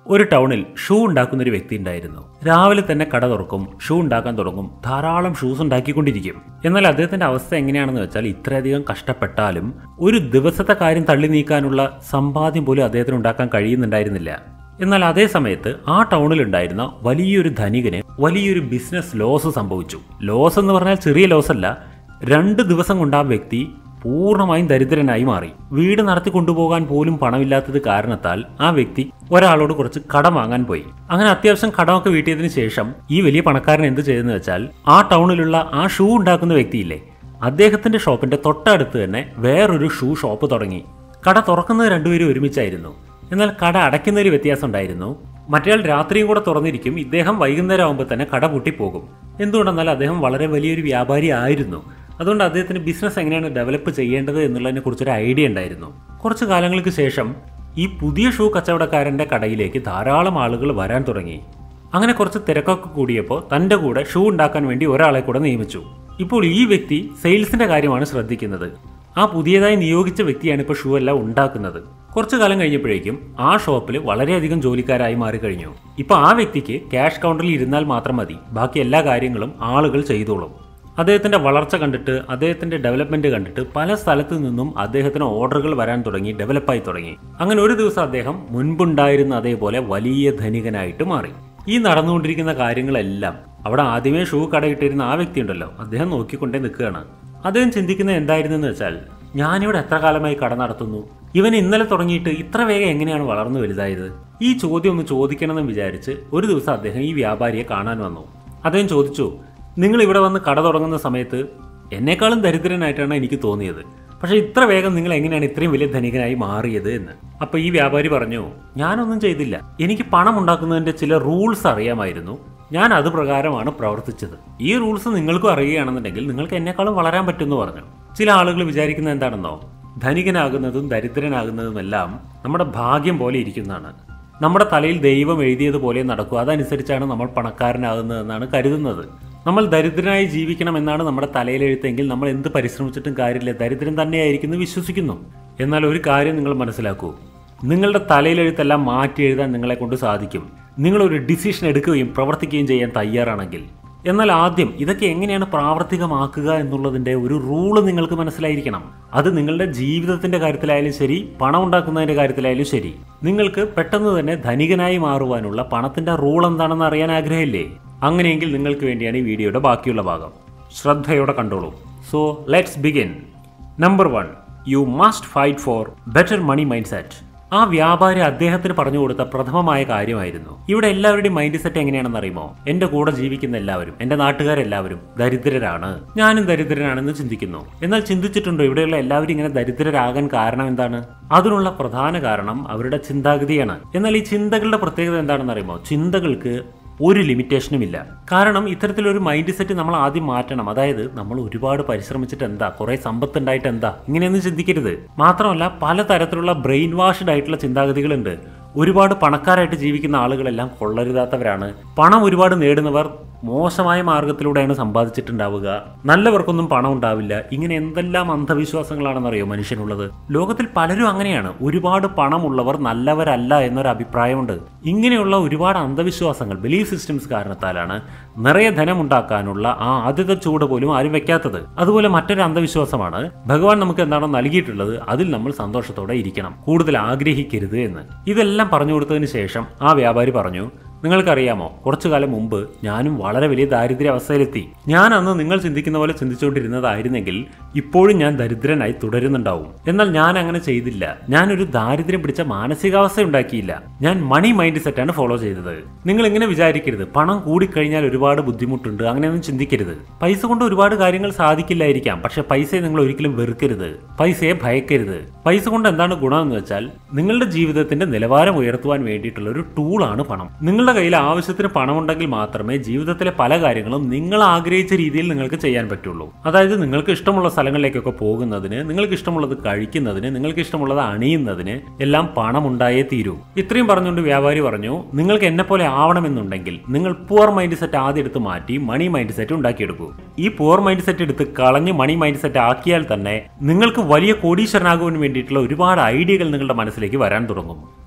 ഒരു ടൗണിൽ ഷൂ ഉണ്ടാക്കുന്ന ഒരു വ്യക്തി ഉണ്ടായിരുന്നു രാവിലെ തന്നെ കട തുറക്കും ഷൂ ഉണ്ടാക്കാൻ തുടങ്ങും ധാരാളം ഷൂസ് ഉണ്ടാക്കിക്കൊണ്ടിരിക്കും എന്നാൽ അദ്ദേഹത്തിന്റെ അവസ്ഥ എങ്ങനെയാണെന്ന് വെച്ചാൽ ഇത്രയധികം കഷ്ടപ്പെട്ടാലും ഒരു ദിവസത്തെ കാര്യം തള്ളി നീക്കാനുള്ള സമ്പാദ്യം പോലും അദ്ദേഹത്തിന് ഉണ്ടാക്കാൻ കഴിയുന്നുണ്ടായിരുന്നില്ല എന്നാൽ അതേ സമയത്ത് ആ ടൗണിലുണ്ടായിരുന്ന വലിയൊരു ധനികന് വലിയൊരു ബിസിനസ് ലോസ് സംഭവിച്ചു ലോസ് എന്ന് പറഞ്ഞാൽ ചെറിയ ലോസ് അല്ല രണ്ട് ദിവസം കൊണ്ട് ആ വ്യക്തി പൂർണ്ണമായും ദരിദ്രനായി മാറി വീട് നടത്തി കൊണ്ടുപോകാൻ പോലും പണമില്ലാത്തത് കാരണത്താൽ ആ വ്യക്തി ഒരാളോട് കുറച്ച് കടം വാങ്ങാൻ പോയി അങ്ങനെ അത്യാവശ്യം കടമൊക്കെ വീട്ടിയതിനു ശേഷം ഈ വലിയ പണക്കാരൻ എന്ത് ചെയ്തെന്ന് വെച്ചാൽ ആ ടൗണിലുള്ള ആ ഷൂ ഉണ്ടാക്കുന്ന വ്യക്തിയില്ലേ അദ്ദേഹത്തിന്റെ ഷോപ്പിന്റെ തൊട്ടടുത്ത് തന്നെ വേറൊരു ഷൂ ഷോപ്പ് തുടങ്ങി കട തുറക്കുന്നത് രണ്ടുപേരും ഒരുമിച്ചായിരുന്നു എന്നാൽ കട അടയ്ക്കുന്ന ഒരു വ്യത്യാസം ഉണ്ടായിരുന്നു മറ്റേയാൾ രാത്രിയും കൂടെ തുറന്നിരിക്കും ഇദ്ദേഹം വൈകുന്നേരം ആകുമ്പോൾ തന്നെ കട പൂട്ടിപ്പോകും എന്തുകൊണ്ടെന്നാൽ അദ്ദേഹം വളരെ വലിയൊരു വ്യാപാരി ആയിരുന്നു അതുകൊണ്ട് അദ്ദേഹത്തിന് ബിസിനസ് എങ്ങനെയാണ് ഡെവലപ്പ് ചെയ്യേണ്ടത് എന്നുള്ളതിനെ കുറിച്ചൊരു ഐഡിയ ഉണ്ടായിരുന്നു കുറച്ച് കാലങ്ങൾക്ക് ശേഷം ഈ പുതിയ ഷൂ കച്ചവടക്കാരന്റെ കടയിലേക്ക് ധാരാളം ആളുകൾ വരാൻ തുടങ്ങി അങ്ങനെ കുറച്ച് തിരക്കൊക്കെ കൂടിയപ്പോൾ തന്റെ കൂടെ ഷൂ ഉണ്ടാക്കാൻ വേണ്ടി ഒരാളെ കൂടെ നിയമിച്ചു ഇപ്പോൾ ഈ വ്യക്തി സെയിൽസിന്റെ കാര്യമാണ് ശ്രദ്ധിക്കുന്നത് ആ പുതിയതായി നിയോഗിച്ച വ്യക്തിയാണ് ഇപ്പോൾ ഷൂ എല്ലാം ഉണ്ടാക്കുന്നത് കുറച്ചു കാലം കഴിഞ്ഞപ്പോഴേക്കും ആ ഷോപ്പിൽ വളരെയധികം ജോലിക്കാരായി മാറിക്കഴിഞ്ഞു ഇപ്പൊ ആ വ്യക്തിക്ക് ക്യാഷ് കൗണ്ടറിൽ ഇരുന്നാൽ മാത്രം മതി ബാക്കി എല്ലാ കാര്യങ്ങളും ആളുകൾ ചെയ്തോളും അദ്ദേഹത്തിന്റെ വളർച്ച കണ്ടിട്ട് അദ്ദേഹത്തിന്റെ ഡെവലപ്മെന്റ് കണ്ടിട്ട് പല സ്ഥലത്തു നിന്നും അദ്ദേഹത്തിന് ഓർഡറുകൾ വരാൻ തുടങ്ങി ഡെവലപ്പായി തുടങ്ങി അങ്ങനെ ഒരു ദിവസം അദ്ദേഹം മുൻപുണ്ടായിരുന്ന അതേപോലെ വലിയ ധനികനായിട്ട് മാറി ഈ നടന്നുകൊണ്ടിരിക്കുന്ന കാര്യങ്ങളെല്ലാം അവിടെ ആദ്യമേ ഷൂ കടയിട്ടിരുന്ന ആ വ്യക്തി ഉണ്ടല്ലോ അദ്ദേഹം നോക്കിക്കൊണ്ടേ നിൽക്കുകയാണ് അദ്ദേഹം ചിന്തിക്കുന്നത് എന്തായിരുന്നെന്ന് വെച്ചാൽ ഞാനിവിടെ എത്ര കാലമായി കട നടത്തുന്നു ഇവൻ ഇന്നലെ തുടങ്ങിയിട്ട് ഇത്ര വേഗം എങ്ങനെയാണ് വളർന്നു വലുതായത് ഈ ചോദ്യം ഒന്ന് ചോദിക്കണമെന്ന് വിചാരിച്ച് ഒരു ദിവസം അദ്ദേഹം ഈ വ്യാപാരിയെ കാണാൻ വന്നു അദ്ദേഹം ചോദിച്ചു നിങ്ങൾ ഇവിടെ വന്ന് കട തുടങ്ങുന്ന സമയത്ത് എന്നെക്കാളും ദരിദ്രനായിട്ടാണ് എനിക്ക് തോന്നിയത് പക്ഷേ ഇത്ര വേഗം നിങ്ങൾ എങ്ങനെയാണ് ഇത്രയും വലിയ ധനികനായി മാറിയത് എന്ന് അപ്പൊ ഈ വ്യാപാരി പറഞ്ഞു ഞാനൊന്നും ചെയ്തില്ല എനിക്ക് പണം ഉണ്ടാക്കുന്നതിന്റെ ചില റൂൾസ് അറിയാമായിരുന്നു ഞാൻ അത് പ്രകാരമാണ് പ്രവർത്തിച്ചത് ഈ റൂൾസ് നിങ്ങൾക്കും അറിയുകയാണെന്നുണ്ടെങ്കിൽ നിങ്ങൾക്ക് എന്നെക്കാളും വളരാൻ പറ്റുമെന്ന് പറഞ്ഞു ചില ആളുകൾ വിചാരിക്കുന്നത് എന്താണെന്നോ ധനികനാകുന്നതും ദരിദ്രനാകുന്നതുമെല്ലാം നമ്മുടെ ഭാഗ്യം പോലെ ഇരിക്കുന്നതാണ് നമ്മുടെ തലയിൽ ദൈവം എഴുതിയതുപോലെ നടക്കും അതനുസരിച്ചാണ് നമ്മൾ പണക്കാരനാകുന്നതെന്നാണ് കരുതുന്നത് നമ്മൾ ദരിദ്രനായി ജീവിക്കണം എന്നാണ് നമ്മുടെ തലയിലെഴുത്തെങ്കിൽ നമ്മൾ എന്ത് പരിശ്രമിച്ചിട്ടും കാര്യമില്ല ദരിദ്രൻ തന്നെയായിരിക്കും എന്ന് വിശ്വസിക്കുന്നു എന്നാൽ ഒരു കാര്യം നിങ്ങൾ മനസ്സിലാക്കൂ നിങ്ങളുടെ തലയിലെഴുത്തെല്ലാം മാറ്റി എഴുതാൻ നിങ്ങളെ കൊണ്ട് സാധിക്കും നിങ്ങൾ ഒരു ഡിസിഷൻ എടുക്കുകയും പ്രവർത്തിക്കുകയും ചെയ്യാൻ തയ്യാറാണെങ്കിൽ എന്നാൽ ആദ്യം ഇതൊക്കെ എങ്ങനെയാണ് പ്രാവർത്തികമാക്കുക എന്നുള്ളതിന്റെ ഒരു റൂള് നിങ്ങൾക്ക് മനസ്സിലായിരിക്കണം അത് നിങ്ങളുടെ ജീവിതത്തിന്റെ കാര്യത്തിലായാലും ശരി പണം ഉണ്ടാക്കുന്നതിന്റെ കാര്യത്തിലായാലും ശരി നിങ്ങൾക്ക് പെട്ടെന്ന് തന്നെ ധനികനായി മാറുവാനുള്ള പണത്തിന്റെ റൂൾ എന്താണെന്ന് അറിയാൻ ആഗ്രഹമില്ലേ അങ്ങനെയെങ്കിൽ നിങ്ങൾക്ക് വേണ്ടിയാണ് ഈ വീഡിയോയുടെ ബാക്കിയുള്ള ഭാഗം ശ്രദ്ധയോടെ കണ്ടോളൂ so let's begin number one you must fight for better money mind set ആ വ്യാപാരി അദ്ദേഹത്തിന് പറഞ്ഞു കൊടുത്ത പ്രഥമമായ കാര്യമായിരുന്നു ഇവിടെ എല്ലാവരുടെയും മൈൻഡ് സെറ്റ് എങ്ങനെയാണെന്ന് അറിയുമോ എന്റെ കൂടെ ജീവിക്കുന്ന എല്ലാവരും എന്റെ നാട്ടുകാരെല്ലാവരും ദരിദ്രരാണ് ഞാനും ദരിദ്രനാണെന്ന് ചിന്തിക്കുന്നു എന്നാൽ ചിന്തിച്ചിട്ടുണ്ടോ ഇവിടെയുള്ള എല്ലാവരും ഇങ്ങനെ ദരിദ്രരാകാൻ കാരണം എന്താണ് അതിനുള്ള പ്രധാന കാരണം അവരുടെ ചിന്താഗതിയാണ് എന്നാൽ ഈ ചിന്തകളുടെ പ്രത്യേകത എന്താണെന്ന് അറിയുമോ ചിന്തകൾക്ക് ഒരു ലിമിറ്റേഷനും ഇല്ല കാരണം ഇത്തരത്തിലൊരു മൈൻഡ് സെറ്റ് നമ്മൾ ആദ്യം മാറ്റണം അതായത് നമ്മൾ ഒരുപാട് പരിശ്രമിച്ചിട്ട് എന്താ കുറെ സമ്പത്ത് ഉണ്ടായിട്ട് എന്താ ഇങ്ങനെയൊന്നും ചിന്തിക്കരുത് മാത്രമല്ല പലതരത്തിലുള്ള ബ്രെയിൻ വാഷ്ഡ് ആയിട്ടുള്ള ചിന്താഗതികളുണ്ട് ഒരുപാട് പണക്കാരായിട്ട് ജീവിക്കുന്ന ആളുകളെല്ലാം കൊള്ളരുതാത്തവരാണ് പണം ഒരുപാട് നേടുന്നവർ മോശമായ മാർഗത്തിലൂടെയാണ് സമ്പാദിച്ചിട്ടുണ്ടാവുക നല്ലവർക്കൊന്നും പണം ഉണ്ടാവില്ല ഇങ്ങനെ എന്തെല്ലാം അന്ധവിശ്വാസങ്ങളാണെന്നറിയോ മനുഷ്യനുള്ളത് ലോകത്തിൽ പലരും അങ്ങനെയാണ് ഒരുപാട് പണമുള്ളവർ നല്ലവരല്ല എന്നൊരു അഭിപ്രായമുണ്ട് ഇങ്ങനെയുള്ള ഒരുപാട് അന്ധവിശ്വാസങ്ങൾ ബിലീഫ് സിസ്റ്റംസ് കാരണത്താലാണ് നിറയെ ധനമുണ്ടാക്കാനുള്ള ആ ആദ്യത്തെ ചൂട് പോലും ആരും വെക്കാത്തത് അതുപോലെ മറ്റൊരു അന്ധവിശ്വാസമാണ് ഭഗവാൻ നമുക്ക് എന്താണോ നൽകിയിട്ടുള്ളത് അതിൽ നമ്മൾ സന്തോഷത്തോടെ ഇരിക്കണം കൂടുതൽ ആഗ്രഹിക്കരുത് എന്ന് ഇതെല്ലാം പറഞ്ഞു കൊടുത്തതിന് ശേഷം ആ വ്യാപാരി പറഞ്ഞു നിങ്ങൾക്കറിയാമോ കുറച്ചു കാലം മുമ്പ് ഞാനും വളരെ വലിയ ദാരിദ്ര്യ അവസ്ഥയിലെത്തി ഞാൻ അന്ന് നിങ്ങൾ ചിന്തിക്കുന്ന പോലെ ചിന്തിച്ചുകൊണ്ടിരുന്നതായിരുന്നെങ്കിൽ ഇപ്പോഴും ഞാൻ ദരിദ്രനായി തുടരുന്നുണ്ടാവും എന്നാൽ ഞാൻ അങ്ങനെ ചെയ്തില്ല ഞാനൊരു ദാരിദ്ര്യം പിടിച്ച മാനസികാവസ്ഥ ഉണ്ടാക്കിയില്ല ഞാൻ മണി മൈൻഡ് സെറ്റാണ് ഫോളോ ചെയ്തത് നിങ്ങൾ ഇങ്ങനെ വിചാരിക്കരുത് പണം കൂടിക്കഴിഞ്ഞാൽ ഒരുപാട് ബുദ്ധിമുട്ടുണ്ട് അങ്ങനെയൊന്നും ചിന്തിക്കരുത് പൈസ കൊണ്ട് ഒരുപാട് കാര്യങ്ങൾ സാധിക്കില്ലായിരിക്കാം പക്ഷെ പൈസയെ നിങ്ങൾ ഒരിക്കലും വെറുക്കരുത് പൈസയെ ഭയക്കരുത് പൈസ കൊണ്ട് എന്താണ് ഗുണം എന്ന് വെച്ചാൽ നിങ്ങളുടെ ജീവിതത്തിന്റെ നിലവാരം ഉയർത്തുവാൻ വേണ്ടിയിട്ടുള്ള ഒരു ടൂളാണ് പണം നിങ്ങളുടെ കയ്യിൽ ആവശ്യത്തിന് പണമുണ്ടെങ്കിൽ മാത്രമേ ജീവിതത്തിലെ പല കാര്യങ്ങളും നിങ്ങൾ ആഗ്രഹിച്ച രീതിയിൽ നിങ്ങൾക്ക് ചെയ്യാൻ പറ്റുള്ളൂ അതായത് നിങ്ങൾക്ക് ഇഷ്ടമുള്ള സ്ഥലങ്ങളിലേക്കൊക്കെ പോകുന്നതിന് നിങ്ങൾക്ക് ഇഷ്ടമുള്ളത് കഴിക്കുന്നതിന് നിങ്ങൾക്ക് ഇഷ്ടമുള്ളത് അണിയുന്നതിന് എല്ലാം പണം ഉണ്ടായേ തീരൂ ഇത്രയും പറഞ്ഞുകൊണ്ട് വ്യാപാരി പറഞ്ഞു നിങ്ങൾക്ക് എന്നെ പോലെ ആവണമെന്നുണ്ടെങ്കിൽ നിങ്ങൾ പുവർ മൈൻഡ് സെറ്റ് ആദ്യം എടുത്ത് മാറ്റി മണി മൈൻഡ് സെറ്റ് ഉണ്ടാക്കിയെടുക്കൂ ഈ പുവർ മൈൻഡ് സെറ്റ് എടുത്ത് കളഞ്ഞ് മണി മൈൻഡ് സെറ്റ് ആക്കിയാൽ തന്നെ നിങ്ങൾക്ക് വലിയ കോടീശ്വരനാകുവാൻ വേണ്ടിയിട്ടുള്ള ഒരുപാട് ഐഡിയകൾ നിങ്ങളുടെ മനസ്സിലേക്ക് വരാൻ തുടങ്ങും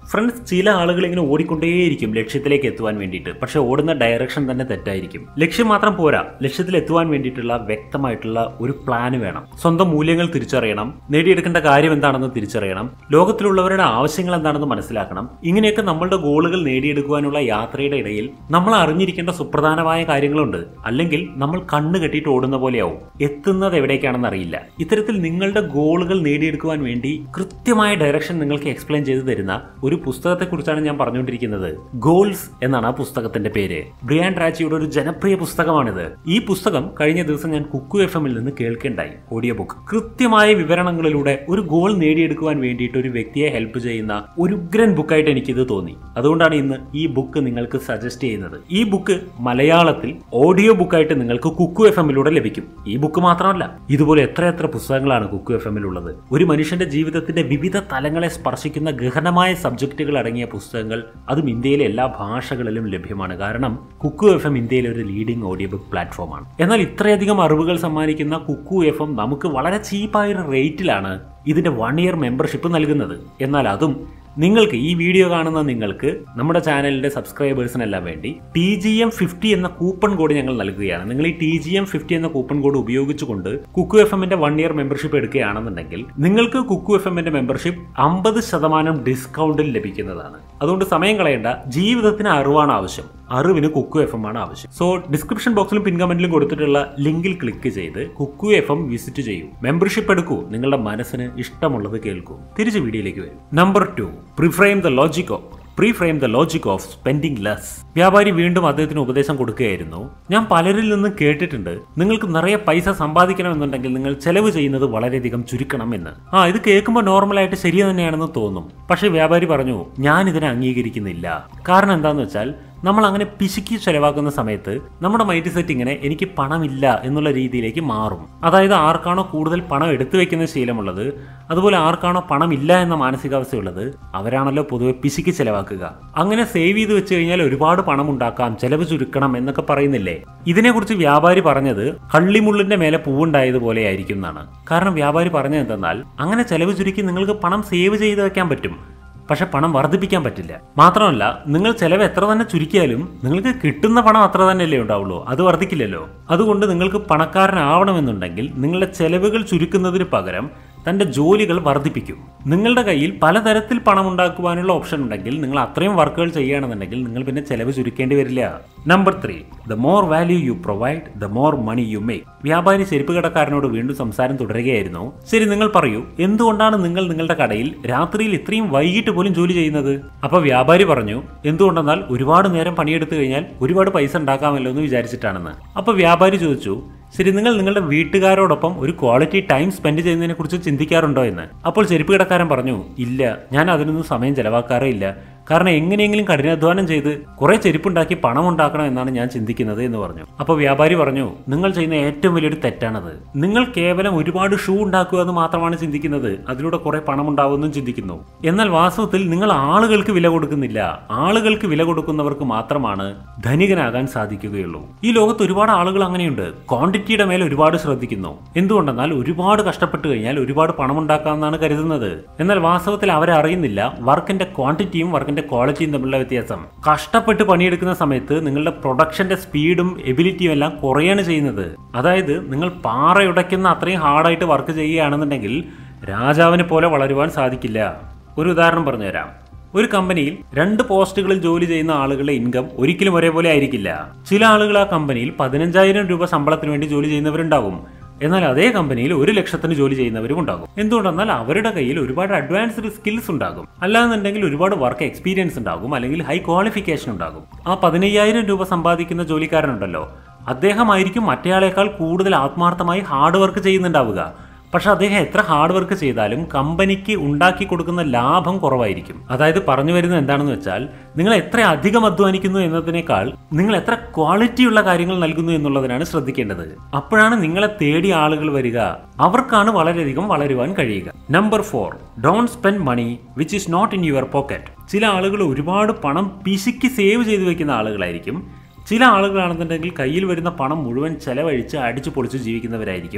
ഫ്രണ്ട്സ് ചില ആളുകൾ ഇങ്ങനെ ഓടിക്കൊണ്ടേയിരിക്കും ലക്ഷ്യത്തിലേക്ക് എത്തുവാൻ വേണ്ടിയിട്ട് പക്ഷെ ഓടുന്ന ഡയറക്ഷൻ തന്നെ തെറ്റായിരിക്കും ലക്ഷ്യം മാത്രം പോരാ ലക്ഷ്യത്തിൽ എത്തുവാൻ വേണ്ടിയിട്ടുള്ള വ്യക്തമായിട്ടുള്ള ഒരു പ്ലാൻ വേണം സ്വന്തം മൂല്യങ്ങൾ തിരിച്ചറിയണം നേടിയെടുക്കേണ്ട കാര്യം എന്താണെന്ന് തിരിച്ചറിയണം ലോകത്തിലുള്ളവരുടെ ആവശ്യങ്ങൾ എന്താണെന്ന് മനസ്സിലാക്കണം ഇങ്ങനെയൊക്കെ നമ്മളുടെ ഗോളുകൾ നേടിയെടുക്കുവാനുള്ള യാത്രയുടെ ഇടയിൽ നമ്മൾ അറിഞ്ഞിരിക്കേണ്ട സുപ്രധാനമായ കാര്യങ്ങളുണ്ട് അല്ലെങ്കിൽ നമ്മൾ കണ്ണ് കെട്ടിയിട്ട് ഓടുന്ന പോലെയാവും എത്തുന്നത് എവിടേക്കാണെന്ന് അറിയില്ല ഇത്തരത്തിൽ നിങ്ങളുടെ ഗോളുകൾ നേടിയെടുക്കുവാൻ വേണ്ടി കൃത്യമായ ഡയറക്ഷൻ നിങ്ങൾക്ക് എക്സ്പ്ലെയിൻ ചെയ്തു തരുന്ന ഒരു പുസ്തകത്തെക്കുറിച്ചാണ് ഞാൻ പറഞ്ഞുകൊണ്ടിരിക്കുന്നത് ഗോൾസ് എന്നാണ് ആ പുസ്തകത്തിന്റെ പേര് ബ്രിയാൻ ട്രാച്ചിയുടെ ഒരു ജനപ്രിയ പുസ്തകമാണിത് ഈ പുസ്തകം കഴിഞ്ഞ ദിവസം ഞാൻ കുക്കു എഫ് എമ്മിൽ നിന്ന് കേൾക്കേണ്ടായി ഓഡിയോ ബുക്ക് കൃത്യമായ വിവരണങ്ങളിലൂടെ ഒരു ഗോൾ നേടിയെടുക്കുവാൻ വേണ്ടിയിട്ട് ഒരു വ്യക്തിയെ ഹെൽപ്പ് ചെയ്യുന്ന ഒരു ഉഗ്രൻ ബുക്കായിട്ട് എനിക്കിത് തോന്നി അതുകൊണ്ടാണ് ഇന്ന് ഈ ബുക്ക് നിങ്ങൾക്ക് സജസ്റ്റ് ചെയ്യുന്നത് ഈ ബുക്ക് മലയാളത്തിൽ ഓഡിയോ ബുക്കായിട്ട് നിങ്ങൾക്ക് കുക്കു എഫ് എമ്മിലൂടെ ലഭിക്കും ഈ ബുക്ക് മാത്രമല്ല ഇതുപോലെ എത്രയെത്ര പുസ്തകങ്ങളാണ് കുക്കു എഫ് എമ്മിൽ ഉള്ളത് ഒരു മനുഷ്യന്റെ ജീവിതത്തിന്റെ വിവിധ തലങ്ങളെ സ്പർശിക്കുന്ന ഗഹനമായ സബ്ജക്റ്റുകൾ അടങ്ങിയ പുസ്തകങ്ങൾ അതും ഇന്ത്യയിലെ എല്ലാ ഭാഷകളിലും ലഭ്യമാണ് കാരണം കുക്കു എഫ് എം ഇന്ത്യയിലെ ഒരു ലീഡിംഗ് ഓഡിയോ ബുക്ക് പ്ലാറ്റ്ഫോമാണ് എന്നാൽ ഇത്രയധികം അറിവുകൾ സമ്മാനിക്കുന്ന കുക്കു എഫ് എം നമുക്ക് വളരെ ചീപ്പായ ഒരു റേറ്റിലാണ് ഇതിന്റെ വൺ ഇയർ മെമ്പർഷിപ്പ് നൽകുന്നത് എന്നാൽ അതും നിങ്ങൾക്ക് ഈ വീഡിയോ കാണുന്ന നിങ്ങൾക്ക് നമ്മുടെ ചാനലിന്റെ സബ്സ്ക്രൈബേഴ്സിനെല്ലാം വേണ്ടി ടി ജി എം ഫിഫ്റ്റി എന്ന കൂപ്പൺ കോഡ് ഞങ്ങൾ നൽകുകയാണ് നിങ്ങൾ ഈ ടി ജി എം ഫിഫ്റ്റി എന്ന കൂപ്പൺ കോഡ് ഉപയോഗിച്ചുകൊണ്ട് കുക്കു എഫ് എമ്മിന്റെ വൺ ഇയർ മെമ്പർഷിപ്പ് എടുക്കുകയാണെന്നുണ്ടെങ്കിൽ നിങ്ങൾക്ക് കുക്കു എഫ് എമ്മിന്റെ മെമ്പർഷിപ്പ് അമ്പത് ശതമാനം ഡിസ്കൗണ്ടിൽ ലഭിക്കുന്നതാണ് അതുകൊണ്ട് സമയം കളയേണ്ട ജീവിതത്തിന് അറിവാണ് ആവശ്യം അറിവിന് കുക്കു എഫ് എം ആണ് ആവശ്യം സോ ഡിസ്ക്രിപ്ഷൻ ബോക്സിലും പിൻ കമന്റിലും കൊടുത്തിട്ടുള്ള ലിങ്കിൽ ക്ലിക്ക് ചെയ്ത് കുക്കു എഫ് എം വിസിറ്റ് ചെയ്യൂ മെമ്പർഷിപ്പ് എടുക്കൂ നിങ്ങളുടെ മനസ്സിന് ഇഷ്ടമുള്ളത് കേൾക്കൂ തിരിച്ച് വീഡിയോയിലേക്ക് വരും number two preframe the logic of preframe the logic of spending less വ്യാപാരി വീണ്ടും അദ്ദേഹത്തിന് ഉപദേശം കൊടുക്കുകയായിരുന്നു ഞാൻ പലരിൽ നിന്നും കേട്ടിട്ടുണ്ട് നിങ്ങൾക്ക് നിറയെ പൈസ സമ്പാദിക്കണമെന്നുണ്ടെങ്കിൽ നിങ്ങൾ ചെലവ് ചെയ്യുന്നത് വളരെയധികം ചുരുക്കണം എന്ന് ആ ഇത് കേൾക്കുമ്പോൾ നോർമലായിട്ട് ശരി തന്നെയാണെന്ന് തോന്നും പക്ഷേ വ്യാപാരി പറഞ്ഞു ഞാൻ ഇതിനെ അംഗീകരിക്കുന്നില്ല കാരണം എന്താന്ന് വെച്ചാൽ നമ്മൾ അങ്ങനെ പിശുക്കി ചെലവാക്കുന്ന സമയത്ത് നമ്മുടെ മൈൻഡ് സെറ്റ് ഇങ്ങനെ എനിക്ക് പണമില്ല എന്നുള്ള രീതിയിലേക്ക് മാറും അതായത് ആർക്കാണോ കൂടുതൽ പണം എടുത്തു വെക്കുന്ന ശീലമുള്ളത് അതുപോലെ ആർക്കാണോ പണമില്ല എന്ന മാനസികാവസ്ഥയുള്ളത് അവരാണല്ലോ പൊതുവെ പിശുക്കി ചെലവാക്കുക അങ്ങനെ സേവ് ചെയ്ത് വെച്ച് കഴിഞ്ഞാൽ ഒരുപാട് പണം ഉണ്ടാക്കാം ചെലവ് ചുരുക്കണം എന്നൊക്കെ പറയുന്നില്ലേ ഇതിനെക്കുറിച്ച് വ്യാപാരി പറഞ്ഞത് കള്ളിമുള്ളിന്റെ മേലെ പൂവുണ്ടായതുപോലെ ആയിരിക്കും എന്നാണ് കാരണം വ്യാപാരി പറഞ്ഞത് എന്തെന്നാൽ അങ്ങനെ ചെലവ് ചുരുക്കി നിങ്ങൾക്ക് പണം സേവ് ചെയ്ത് വെക്കാൻ പറ്റും പക്ഷെ പണം വർദ്ധിപ്പിക്കാൻ പറ്റില്ല മാത്രമല്ല നിങ്ങൾ ചെലവ് എത്ര തന്നെ ചുരുക്കിയാലും നിങ്ങൾക്ക് കിട്ടുന്ന പണം അത്ര തന്നെയല്ലേ ഉണ്ടാവുള്ളൂ അത് വർദ്ധിക്കില്ലല്ലോ അതുകൊണ്ട് നിങ്ങൾക്ക് പണക്കാരനാവണമെന്നുണ്ടെങ്കിൽ നിങ്ങളുടെ ചെലവുകൾ ചുരുക്കുന്നതിന് പകരം തന്റെ ജോലികൾ വർദ്ധിപ്പിക്കും നിങ്ങളുടെ കയ്യിൽ പലതരത്തിൽ പണം ഉണ്ടാക്കുവാനുള്ള ഓപ്ഷൻ ഉണ്ടെങ്കിൽ നിങ്ങൾ അത്രയും വർക്കുകൾ ചെയ്യുകയാണെന്നുണ്ടെങ്കിൽ നിങ്ങൾ പിന്നെ ചെലവ് ചുരുക്കേണ്ടി വരില്ല number three the more value you provide the more money you make വ്യാപാരി ചെരുപ്പ് കടക്കാരനോട് വീണ്ടും സംസാരം തുടരുകയായിരുന്നു ശരി നിങ്ങൾ പറയൂ എന്തുകൊണ്ടാണ് നിങ്ങൾ നിങ്ങളുടെ കടയിൽ രാത്രിയിൽ ഇത്രയും വൈകിട്ട് പോലും ജോലി ചെയ്യുന്നത് അപ്പൊ വ്യാപാരി പറഞ്ഞു എന്തുകൊണ്ടെന്നാൽ ഒരുപാട് നേരം പണിയെടുത്തു കഴിഞ്ഞാൽ ഒരുപാട് പൈസ ഉണ്ടാക്കാമല്ലോ എന്ന് വിചാരിച്ചിട്ടാണെന്ന് അപ്പൊ വ്യാപാരി ചോദിച്ചു ശരി നിങ്ങൾ നിങ്ങളുടെ വീട്ടുകാരോടൊപ്പം ഒരു ക്വാളിറ്റി ടൈം സ്പെൻഡ് ചെയ്യുന്നതിനെ കുറിച്ച് ചിന്തിക്കാറുണ്ടോ എന്ന് അപ്പോൾ ചെരുപ്പ് കിടക്കാരൻ പറഞ്ഞു ഇല്ല ഞാൻ അതിനൊന്നും സമയം ചെലവാക്കാറേ ഇല്ല കാരണം എങ്ങനെയെങ്കിലും കഠിനാധ്വാനം ചെയ്ത് കുറെ ചെരുപ്പുണ്ടാക്കി പണം ഉണ്ടാക്കണം എന്നാണ് ഞാൻ ചിന്തിക്കുന്നത് എന്ന് പറഞ്ഞു അപ്പോൾ വ്യാപാരി പറഞ്ഞു നിങ്ങൾ ചെയ്യുന്ന ഏറ്റവും വലിയൊരു തെറ്റാണത് നിങ്ങൾ കേവലം ഒരുപാട് ഷൂ ഉണ്ടാക്കുക എന്ന് മാത്രമാണ് ചിന്തിക്കുന്നത് അതിലൂടെ കുറെ പണം ഉണ്ടാവുമെന്നും ചിന്തിക്കുന്നു എന്നാൽ വാസ്തവത്തിൽ നിങ്ങൾ ആളുകൾക്ക് വില കൊടുക്കുന്നില്ല ആളുകൾക്ക് വില കൊടുക്കുന്നവർക്ക് മാത്രമാണ് ധനികനാകാൻ സാധിക്കുകയുള്ളൂ ഈ ലോകത്ത് ഒരുപാട് ആളുകൾ അങ്ങനെയുണ്ട് ക്വാണ്ടിറ്റിയുടെ മേലെ ഒരുപാട് ശ്രദ്ധിക്കുന്നു എന്തുകൊണ്ടെന്നാൽ ഒരുപാട് കഷ്ടപ്പെട്ട് കഴിഞ്ഞാൽ ഒരുപാട് പണം ഉണ്ടാക്കാമെന്നാണ് കരുതുന്നത് എന്നാൽ വാസ്തവത്തിൽ അവരറിയുന്നില്ല വർക്കിന്റെ ക്വാണ്ടിറ്റിയും വർക്കിന്റെ ക്വാളിറ്റിയും തമ്മിലുള്ള വ്യത്യാസം കഷ്ടപ്പെട്ട് പണിയെടുക്കുന്ന സമയത്ത് നിങ്ങളുടെ പ്രൊഡക്ഷന്റെ സ്പീഡും എബിലിറ്റിയും എല്ലാം കുറയാണ് ചെയ്യുന്നത് അതായത് നിങ്ങൾ പാറയുടയ്ക്കുന്ന അത്രയും ഹാർഡായിട്ട് വർക്ക് ചെയ്യുകയാണെന്നുണ്ടെങ്കിൽ രാജാവിനെ പോലെ വളരുവാൻ സാധിക്കില്ല ഒരു ഉദാഹരണം പറഞ്ഞുതരാം ഒരു കമ്പനിയിൽ രണ്ട് പോസ്റ്റുകളിൽ ജോലി ചെയ്യുന്ന ആളുകളുടെ ഇൻകം ഒരിക്കലും ഒരേപോലെ ആയിരിക്കില്ല ചില ആളുകൾ ആ കമ്പനിയിൽ പതിനഞ്ചായിരം രൂപ ശമ്പളത്തിന് വേണ്ടി ജോലി ചെയ്യുന്നവരുണ്ടാകും എന്നാൽ അതേ കമ്പനിയിൽ ഒരു ലക്ഷത്തിന് ജോലി ചെയ്യുന്നവരും ഉണ്ടാകും എന്തുകൊണ്ടെന്നാൽ അവരുടെ കയ്യിൽ ഒരുപാട് അഡ്വാൻസ്ഡ് സ്കിൽസ് ഉണ്ടാകും അല്ലാന്നുണ്ടെങ്കിൽ ഒരുപാട് വർക്ക് എക്സ്പീരിയൻസ് ഉണ്ടാകും അല്ലെങ്കിൽ ഹൈ ക്വാളിഫിക്കേഷൻ ഉണ്ടാകും ആ പതിനയ്യായിരം രൂപ സമ്പാദിക്കുന്ന ജോലിക്കാരനുണ്ടല്ലോ അദ്ദേഹമായിരിക്കും മറ്റേയാളേക്കാൾ കൂടുതൽ ആത്മാർത്ഥമായി ഹാർഡ് വർക്ക് ചെയ്യുന്നുണ്ടാവുക പക്ഷെ അദ്ദേഹം എത്ര ഹാർഡ് വർക്ക് ചെയ്താലും കമ്പനിക്ക് ഉണ്ടാക്കി കൊടുക്കുന്ന ലാഭം കുറവായിരിക്കും അതായത് പറഞ്ഞു വരുന്നത് എന്താണെന്ന് വെച്ചാൽ നിങ്ങൾ എത്ര അധികം അധ്വാനിക്കുന്നു എന്നതിനേക്കാൾ നിങ്ങൾ എത്ര ക്വാളിറ്റിയുള്ള കാര്യങ്ങൾ നൽകുന്നു എന്നുള്ളതിനാണ് ശ്രദ്ധിക്കേണ്ടത് അപ്പോഴാണ് നിങ്ങളെ തേടി ആളുകൾ വരിക അവർക്കാണ് വളരെയധികം വളരുവാൻ കഴിയുക number four don't spend money which is not in your pocket ചില ആളുകൾ ഒരുപാട് പണം പിശുക്കി സേവ് ചെയ്തു വെക്കുന്ന ആളുകളായിരിക്കും ചില ആളുകളാണെന്നുണ്ടെങ്കിൽ കയ്യിൽ വരുന്ന പണം മുഴുവൻ ചെലവഴിച്ച് അടിച്ചു പൊളിച്ച് ജീവിക്കുന്നവരായിരിക്കും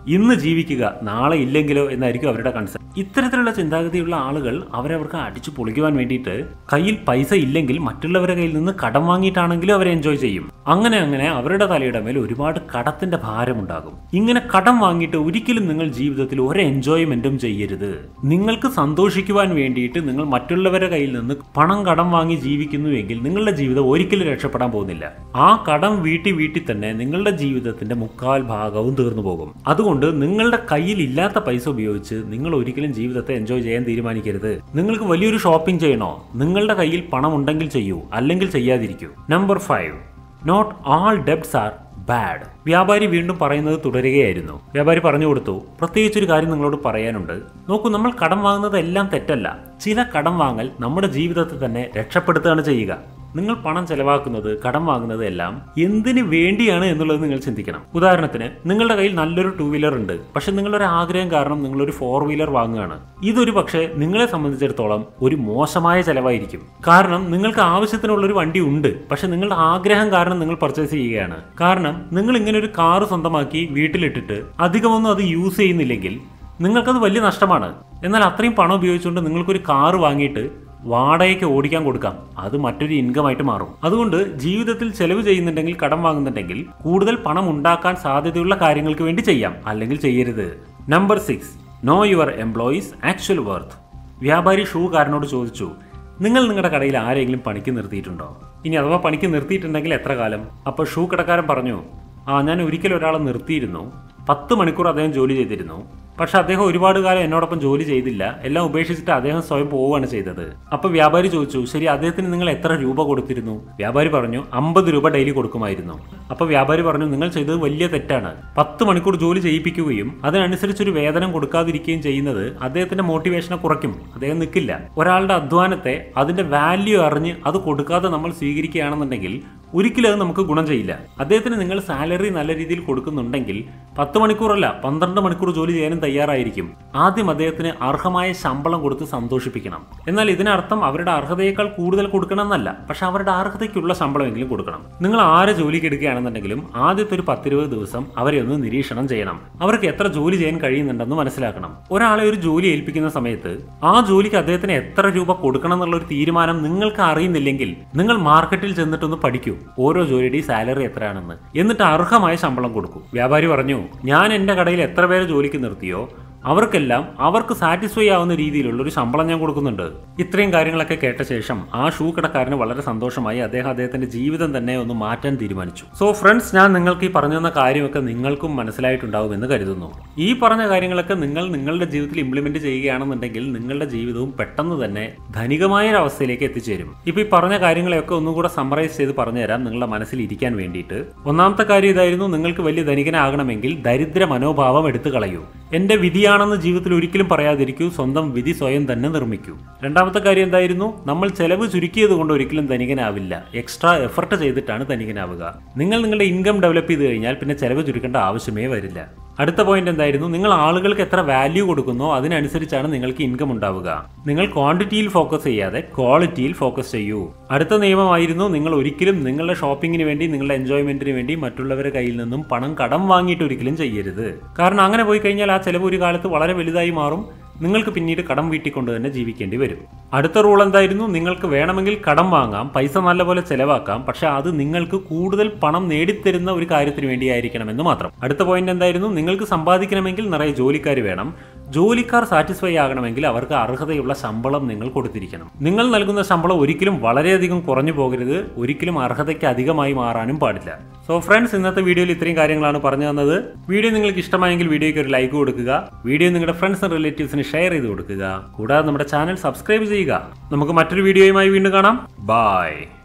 ഇന്ന് ജീവിക്കുക നാളെ ഇല്ലെങ്കിലോ എന്നായിരിക്കും അവരുടെ കൺസെപ്റ്റ് ഇത്തരത്തിലുള്ള ചിന്താഗതിയുള്ള ആളുകൾ അവരവർക്ക് അടിച്ചു പൊളിക്കുവാൻ വേണ്ടിയിട്ട് കയ്യിൽ പൈസ ഇല്ലെങ്കിൽ മറ്റുള്ളവരുടെ കയ്യിൽ നിന്ന് കടം വാങ്ങിയിട്ടാണെങ്കിലും അവർ എൻജോയ് ചെയ്യും അങ്ങനെ അങ്ങനെ അവരുടെ തലയുടെ മേൽ ഒരുപാട് കടത്തിന്റെ ഭാരമുണ്ടാകും ഇങ്ങനെ കടം വാങ്ങിയിട്ട് ഒരിക്കലും നിങ്ങൾ ജീവിതത്തിൽ ഒരു എൻജോയ്മെന്റും ചെയ്യരുത് നിങ്ങൾക്ക് സന്തോഷിക്കുവാൻ വേണ്ടിയിട്ട് നിങ്ങൾ മറ്റുള്ളവരുടെ കയ്യിൽ നിന്ന് പണം കടം വാങ്ങി ജീവിക്കുന്നുവെങ്കിൽ നിങ്ങളുടെ ജീവിതം ഒരിക്കലും രക്ഷപ്പെടാൻ പോകുന്നില്ല ആ കടം വീട്ടി വീട്ടി തന്നെ നിങ്ങളുടെ ജീവിതത്തിന്റെ മുക്കാൽ ഭാഗവും തീർന്നു പോകും അതുകൊണ്ട് നിങ്ങളുടെ കയ്യിൽ ഇല്ലാത്ത പൈസ ഉപയോഗിച്ച് നിങ്ങൾ ഒരിക്കലും ജീവിതത്തെ എൻജോയ് ചെയ്യാൻ തീരുമാനിക്കരുത് നിങ്ങൾക്ക് വലിയൊരു ഷോപ്പിംഗ് ചെയ്യണോ നിങ്ങളുടെ കയ്യിൽ പണം ഉണ്ടെങ്കിൽ ചെയ്യൂ അല്ലെങ്കിൽ ചെയ്യാതിരിക്കൂ number five not all debts are bad വ്യാപാരി വീണ്ടും പറയുന്നത് തുടരുകയായിരുന്നു വ്യാപാരി പറഞ്ഞു കൊടുത്തു പ്രത്യേകിച്ച് ഒരു കാര്യം നിങ്ങളോട് പറയാനുണ്ട് നോക്കൂ നമ്മൾ കടം വാങ്ങുന്നത് എല്ലാം തെറ്റല്ല ചില കടം വാങ്ങൽ നമ്മുടെ ജീവിതത്തെ തന്നെ രക്ഷപ്പെടുത്തുകയാണ് ചെയ്യുക നിങ്ങൾ പണം ചെലവാക്കുന്നത് കടം വാങ്ങുന്നത് എല്ലാം എന്തിനു വേണ്ടിയാണ് എന്നുള്ളത് നിങ്ങൾ ചിന്തിക്കണം ഉദാഹരണത്തിന് നിങ്ങളുടെ കയ്യിൽ നല്ലൊരു ടൂ വീലർ ഉണ്ട് പക്ഷെ നിങ്ങളൊരു ആഗ്രഹം കാരണം നിങ്ങളൊരു ഫോർ വീലർ വാങ്ങുകയാണ് ഇതൊരു പക്ഷേ നിങ്ങളെ സംബന്ധിച്ചിടത്തോളം ഒരു മോശമായ ചെലവായിരിക്കും കാരണം നിങ്ങൾക്ക് ആവശ്യത്തിനുള്ള ഒരു വണ്ടി ഉണ്ട് പക്ഷെ നിങ്ങളുടെ ആഗ്രഹം കാരണം നിങ്ങൾ പർച്ചേസ് ചെയ്യുകയാണ് കാരണം നിങ്ങൾ ഇങ്ങനെ ഒരു കാറ് സ്വന്തമാക്കി വീട്ടിലിട്ടിട്ട് അധികമൊന്നും അത് യൂസ് ചെയ്യുന്നില്ലെങ്കിൽ നിങ്ങൾക്കത് വലിയ നഷ്ടമാണ് എന്നാൽ അത്രയും പണം ഉപയോഗിച്ചുകൊണ്ട് നിങ്ങൾക്കൊരു കാറ് വാങ്ങിയിട്ട് വാടകയ്ക്ക് ഓടിക്കാൻ കൊടുക്കാം അത് മറ്റൊരു ഇൻകം ആയിട്ട് മാറും അതുകൊണ്ട് ജീവിതത്തിൽ ചെലവ് ചെയ്യുന്നുണ്ടെങ്കിൽ കടം വാങ്ങുന്നുണ്ടെങ്കിൽ കൂടുതൽ പണം ഉണ്ടാക്കാൻ സാധ്യതയുള്ള കാര്യങ്ങൾക്ക് വേണ്ടി ചെയ്യാം അല്ലെങ്കിൽ ചെയ്യരുത് number six know your employees actual worth വ്യാപാരി ഷൂകാരനോട് ചോദിച്ചു നിങ്ങൾ നിങ്ങളുടെ കടയിൽ ആരെങ്കിലും പണിക്ക് നിർത്തിയിട്ടുണ്ടോ ഇനി അഥവാ പണിക്ക് നിർത്തിയിട്ടുണ്ടെങ്കിൽ എത്ര കാലം അപ്പോൾ ഷൂ കടക്കാരൻ പറഞ്ഞു ആ ഞാൻ ഒരിക്കലും ഒരാളെ നിർത്തിയിരുന്നു പത്ത് മണിക്കൂർ അദ്ദേഹം ജോലി ചെയ്തിരുന്നു പക്ഷെ അദ്ദേഹം ഒരുപാട് കാലം എന്നോടൊപ്പം ജോലി ചെയ്തില്ല എല്ലാം ഉപേക്ഷിച്ചിട്ട് അദ്ദേഹം സ്വയം പോവുകയാണ് ചെയ്തത് അപ്പൊ വ്യാപാരി ചോദിച്ചു ശരി അദ്ദേഹത്തിന് നിങ്ങൾ എത്ര രൂപ കൊടുത്തിരുന്നു വ്യാപാരി പറഞ്ഞു അമ്പത് രൂപ ഡെയിലി കൊടുക്കുമായിരുന്നു അപ്പൊ വ്യാപാരി പറഞ്ഞു നിങ്ങൾ ചെയ്തത് വലിയ തെറ്റാണ് പത്ത് മണിക്കൂർ ജോലി ചെയ്യിപ്പിക്കുകയും അതിനനുസരിച്ച് ഒരു വേതനം കൊടുക്കാതിരിക്കുകയും ചെയ്യുന്നത് അദ്ദേഹത്തിന്റെ മോട്ടിവേഷനെ കുറയ്ക്കും അദ്ദേഹം നിൽക്കില്ല ഒരാളുടെ അധ്വാനത്തെ അതിന്റെ വാല്യൂ അറിഞ്ഞ് അത് കൊടുക്കാതെ നമ്മൾ സ്വീകരിക്കുകയാണെന്നുണ്ടെങ്കിൽ ഒരിക്കലും അത് നമുക്ക് ഗുണം ചെയ്യില്ല അദ്ദേഹത്തിന് നിങ്ങൾ സാലറി നല്ല രീതിയിൽ കൊടുക്കുന്നുണ്ടെങ്കിൽ പത്ത് മണിക്കൂറല്ല പന്ത്രണ്ട് മണിക്കൂർ ജോലി ചെയ്യാനും തയ്യാറായിരിക്കും ആദ്യം അദ്ദേഹത്തിന് അർഹമായ ശമ്പളം കൊടുത്ത് സന്തോഷിപ്പിക്കണം എന്നാൽ ഇതിനർത്ഥം അവരുടെ അർഹതയേക്കാൾ കൂടുതൽ കൊടുക്കണം എന്നല്ല പക്ഷെ അവരുടെ അർഹതയ്ക്കുള്ള ശമ്പളമെങ്കിലും കൊടുക്കണം നിങ്ങൾ ആരെ ജോലിക്ക് എടുക്കുകയാണെന്നുണ്ടെങ്കിലും ആദ്യത്തെ ഒരു പത്തിരുപത് ദിവസം അവരെ ഒന്ന് നിരീക്ഷണം ചെയ്യണം അവർക്ക് എത്ര ജോലി ചെയ്യാൻ കഴിയുന്നുണ്ടെന്ന് മനസ്സിലാക്കണം ഒരാളെ ഒരു ജോലി ഏൽപ്പിക്കുന്ന സമയത്ത് ആ ജോലിക്ക് അദ്ദേഹത്തിന് എത്ര രൂപ കൊടുക്കണം എന്നുള്ള ഒരു തീരുമാനം നിങ്ങൾക്ക് അറിയുന്നില്ലെങ്കിൽ നിങ്ങൾ മാർക്കറ്റിൽ ചെന്നിട്ടൊന്ന് പഠിക്കൂ ഓരോ ജോലിയുടെയും സാലറി എത്രയാണെന്ന് എന്നിട്ട് അർഹമായ ശമ്പളം കൊടുക്കൂ വ്യാപാരി പറഞ്ഞു ഞാൻ എൻ്റെ കടയിൽ എത്ര പേരെ ജോലിക്ക് നിർത്തിയോ അവർക്കെല്ലാം അവർക്ക് സാറ്റിസ്ഫൈ ആവുന്ന രീതിയിലുള്ള ഒരു ശമ്പളം ഞാൻ കൊടുക്കുന്നുണ്ട് ഇത്രയും കാര്യങ്ങളൊക്കെ കേട്ട ശേഷം ആ ഷൂ കടക്കാരന് വളരെ സന്തോഷമായി അദ്ദേഹം അദ്ദേഹത്തിന്റെ ജീവിതം തന്നെ ഒന്ന് മാറ്റാൻ തീരുമാനിച്ചു സോ ഫ്രണ്ട്സ് ഞാൻ നിങ്ങൾക്ക് ഈ പറഞ്ഞു തന്ന കാര്യമൊക്കെ നിങ്ങൾക്കും മനസ്സിലായിട്ടുണ്ടാവുമെന്ന് കരുതുന്നു ഈ പറഞ്ഞ കാര്യങ്ങളൊക്കെ നിങ്ങൾ നിങ്ങളുടെ ജീവിതത്തിൽ ഇംപ്ലിമെന്റ് ചെയ്യുകയാണെന്നുണ്ടെങ്കിൽ നിങ്ങളുടെ ജീവിതവും പെട്ടെന്ന് തന്നെ ധനികമായ ഒരു അവസ്ഥയിലേക്ക് എത്തിച്ചേരും ഇപ്പൊ ഈ പറഞ്ഞ കാര്യങ്ങളെയൊക്കെ ഒന്നും കൂടെ സമ്മറൈസ് ചെയ്ത് പറഞ്ഞുതരാം നിങ്ങളുടെ മനസ്സിൽ ഇരിക്കാൻ വേണ്ടിയിട്ട് ഒന്നാമത്തെ കാര്യം ഇതായിരുന്നു നിങ്ങൾക്ക് വലിയ ധനികനാകണമെങ്കിൽ ദരിദ്ര മനോഭാവം എടുത്തു കളയൂ എന്റെ വിധിയാണെന്ന് ജീവിതത്തിൽ ഒരിക്കലും പറയാതിരിക്കൂ സ്വന്തം വിധി സ്വയം തന്നെ നിർമ്മിക്കൂ രണ്ടാമത്തെ കാര്യം എന്തായിരുന്നു നമ്മൾ ചെലവ് ചുരുക്കിയത് കൊണ്ട് ഒരിക്കലും ധനികനാവില്ല എക്സ്ട്രാ എഫർട്ട് ചെയ്തിട്ടാണ് ധനികനാവുക നിങ്ങൾ നിങ്ങളുടെ ഇൻകം ഡെവലപ്പ് ചെയ്ത് കഴിഞ്ഞാൽ പിന്നെ ചെലവ് ചുരുക്കേണ്ട ആവശ്യമേ വരില്ല അടുത്ത പോയിന്റ് എന്തായിരുന്നു നിങ്ങൾ ആളുകൾക്ക് എത്ര വാല്യൂ കൊടുക്കുന്നോ അതിനനുസരിച്ചാണ് നിങ്ങൾക്ക് ഇൻകം ഉണ്ടാവുക നിങ്ങൾ ക്വാണ്ടിറ്റിയിൽ ഫോക്കസ് ചെയ്യാതെ ക്വാളിറ്റിയിൽ ഫോക്കസ് ചെയ്യൂ അടുത്ത നിയമമായിരുന്നു നിങ്ങൾ ഒരിക്കലും നിങ്ങളുടെ ഷോപ്പിങ്ങിന് വേണ്ടി നിങ്ങളുടെ എൻജോയ്മെന്റിന് വേണ്ടി മറ്റുള്ളവരുടെ കയ്യിൽ നിന്നും പണം കടം വാങ്ങിയിട്ട് ഒരിക്കലും ചെയ്യരുത് കാരണം അങ്ങനെ പോയി കഴിഞ്ഞാൽ ആ ചെലവ് ഒരു കാലത്ത് വളരെ വലുതായി മാറും നിങ്ങൾക്ക് പിന്നീട് കടം വീട്ടിക്കൊണ്ട് തന്നെ ജീവിക്കേണ്ടി വരും അടുത്ത റൂൾ എന്തായിരുന്നു നിങ്ങൾക്ക് വേണമെങ്കിൽ കടം വാങ്ങാം പൈസ നല്ലപോലെ ചെലവാക്കാം പക്ഷെ അത് നിങ്ങൾക്ക് കൂടുതൽ പണം നേടിത്തരുന്ന ഒരു കാര്യത്തിന് വേണ്ടിയായിരിക്കണമെന്ന് മാത്രം അടുത്ത പോയിന്റ് എന്തായിരുന്നു നിങ്ങൾക്ക് സമ്പാദിക്കണമെങ്കിൽ നിറയെ ജോലിക്കാർ വേണം ജോലിക്കാർ സാറ്റിസ്ഫൈ ആകണമെങ്കിൽ അവർക്ക് അർഹതയുള്ള ശമ്പളം നിങ്ങൾ കൊടുത്തിരിക്കണം നിങ്ങൾ നൽകുന്ന ശമ്പളം ഒരിക്കലും വളരെയധികം കുറഞ്ഞു പോകരുത് ഒരിക്കലും അർഹതയ്ക്ക് അധികമായി മാറാനും പാടില്ല സോ ഫ്രണ്ട്സ് ഇന്നത്തെ വീഡിയോയിൽ ഇത്രയും കാര്യങ്ങളാണ് പറഞ്ഞു തന്നത് വീഡിയോ നിങ്ങൾക്ക് ഇഷ്ടമായെങ്കിൽ വീഡിയോയ്ക്ക് ഒരു ലൈക്ക് കൊടുക്കുക വീഡിയോ നിങ്ങളുടെ ഫ്രണ്ട്സ് ആൻഡ് റിലേറ്റീവ്സിന് ഷെയർ ചെയ്ത് കൊടുക്കുക കൂടാതെ നമ്മുടെ ചാനൽ സബ്സ്ക്രൈബ് ചെയ്യുക നമുക്ക് മറ്റൊരു വീഡിയോയുമായി വീണ്ടും കാണാം ബൈ